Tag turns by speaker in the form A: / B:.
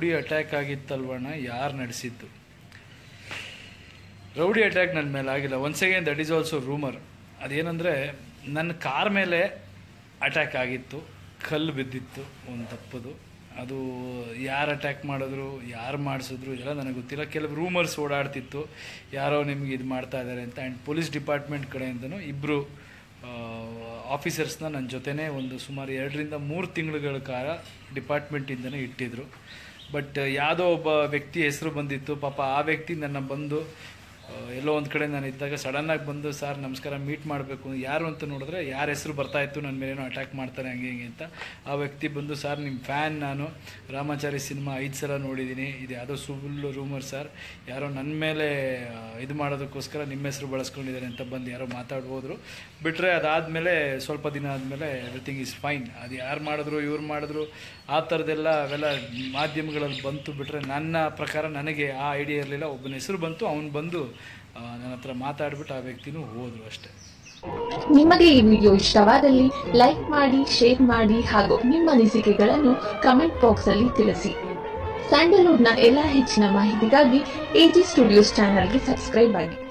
A: rowdy attack ಆಗಿತ್ತಲ್ವಣ್ಣ ಯಾರು ನಡೆಸಿದ್ದು rowdy attack ನನ್ನ ಮೇಲೆ ಆಗಿಲ್ಲ once again that is also rumour ಅದೇನೆಂದರೆ ನನ್ನ ಕಾರ್ ಮೇಲೆ ಅಟ್ಯಾಕ್ ಆಗಿತ್ತು ಕಲ್ಲು ಬಿದ್ದಿತ್ತು ಒಂದು ತಪ್ಪದು ಅದು ಯಾರು ಅಟ್ಯಾಕ್ ಮಾಡಿದ್ರು ಯಾರು ಮಾಡಿಸಿದ್ರು ಇದೆಲ್ಲ ನನಗೆ ಗೊತ್ತಿಲ್ಲ ಕೆಲವು ರೂಮರ್ಸ್ ಓಡಾಡ್ತಿತ್ತು ಯಾರೋ ನಿಮ್ಗೆ ಇದು ಮಾಡ್ತಾ ಇದ್ದಾರೆ ಅಂತ ಆ್ಯಂಡ್ ಪೊಲೀಸ್ ಡಿಪಾರ್ಟ್ಮೆಂಟ್ ಕಡೆಯಿಂದನೂ ಇಬ್ಬರು ಆಫೀಸರ್ಸ್ನ ನನ್ನ ಜೊತೆನೇ ಒಂದು ಸುಮಾರು ಎರಡರಿಂದ ಮೂರು ತಿಂಗಳುಗಳ ಕಾಲ ಡಿಪಾರ್ಟ್ಮೆಂಟಿಂದನೇ ಇಟ್ಟಿದ್ರು ಬಟ್ ಯಾವುದೋ ಒಬ್ಬ ವ್ಯಕ್ತಿ ಹೆಸರು ಬಂದಿತ್ತು ಪಾಪ ಆ ವ್ಯಕ್ತಿ ನನ್ನ ಬಂದು ಆ, ಎಲ್ಲೋ ಒಂದು ಕಡೆ ನಾನು ಇದ್ದಾಗ ಸಡನ್ನಾಗಿ ಬಂದು ಸರ್ ನಮಸ್ಕಾರ ಮೀಟ್ ಮಾಡಬೇಕು ಯಾರು ಅಂತ ನೋಡಿದ್ರೆ ಯಾರ ಹೆಸರು ಬರ್ತಾ ಇತ್ತು ನನ್ನ ಮೇಲೇನೋ ಅಟ್ಯಾಕ್ ಮಾಡ್ತಾರೆ ಹಂಗೆ ಹಿಂಗೆ ಅಂತ ಆ ವ್ಯಕ್ತಿ ಬಂದು ಸರ್ ನಿಮ್ಮ ಫ್ಯಾನ್ ನಾನು ರಾಮಾಚಾರಿ ಸಿನಿಮಾ ಐದು ಸಲ ನೋಡಿದ್ದೀನಿ ಇದು ಯಾವುದೋ ಸುಳ್ಳು ರೂಮರ್ ಸರ್ ಯಾರೋ ನನ್ನ ಮೇಲೆ ಆ, ಇದು ಮಾಡೋದಕ್ಕೋಸ್ಕರ ನಿಮ್ಮ ಹೆಸರು ಬಳಸ್ಕೊಂಡಿದ್ದಾರೆ ಅಂತ ಬಂದು ಯಾರೋ ಮಾತಾಡ್ಬೋದ್ರು ಬಿಟ್ಟರೆ ಅದಾದಮೇಲೆ ಸ್ವಲ್ಪ ದಿನ ಆದಮೇಲೆ ಎವ್ರಿಥಿಂಗ್ ಈಸ್ ಫೈನ್ ಅದು ಯಾರು ಮಾಡಿದ್ರು ಇವ್ರು ಮಾಡಿದ್ರು ಆ ಥರದ್ದೆಲ್ಲ ಅವೆಲ್ಲ ಮಾಧ್ಯಮಗಳಲ್ಲಿ ಬಂತು ಬಿಟ್ಟರೆ ನನ್ನ ಪ್ರಕಾರ ನನಗೆ ಆ ಐಡಿಯಾ ಇರಲಿಲ್ಲ ಒಬ್ಬನ ಹೆಸರು ಬಂತು ಅವನು ಬಂದು ಆ, ನನ್ನ ಹತ್ರ ಮಾತಾಡ್ಬಿಟ್ಟು ಆ ವ್ಯಕ್ತಿನೂ ಹೋದರು ಅಷ್ಟೇ
B: ನಿಮಗೆ ಈ ವಿಡಿಯೋ ಇಷ್ಟವಾದಲ್ಲಿ ಲೈಕ್ ಮಾಡಿ ಶೇರ್ ಮಾಡಿ ಹಾಗೂ ನಿಮ್ಮ ಅನಿಸಿಕೆಗಳನ್ನು ಕಮೆಂಟ್ ಬಾಕ್ಸ್ ಅಲ್ಲಿ ತಿಳಿಸಿ ಸ್ಯಾಂಡಲ್ವುಡ್ನ ಎಲ್ಲ ಹೆಚ್ಚಿನ ಮಾಹಿತಿಗಾಗಿ ಎಜಿ ಸ್ಟುಡಿಯೋಸ್ ಚಾನೆಲ್ಗೆ ಸಬ್ಸ್ಕ್ರೈಬ್ ಆಗಿ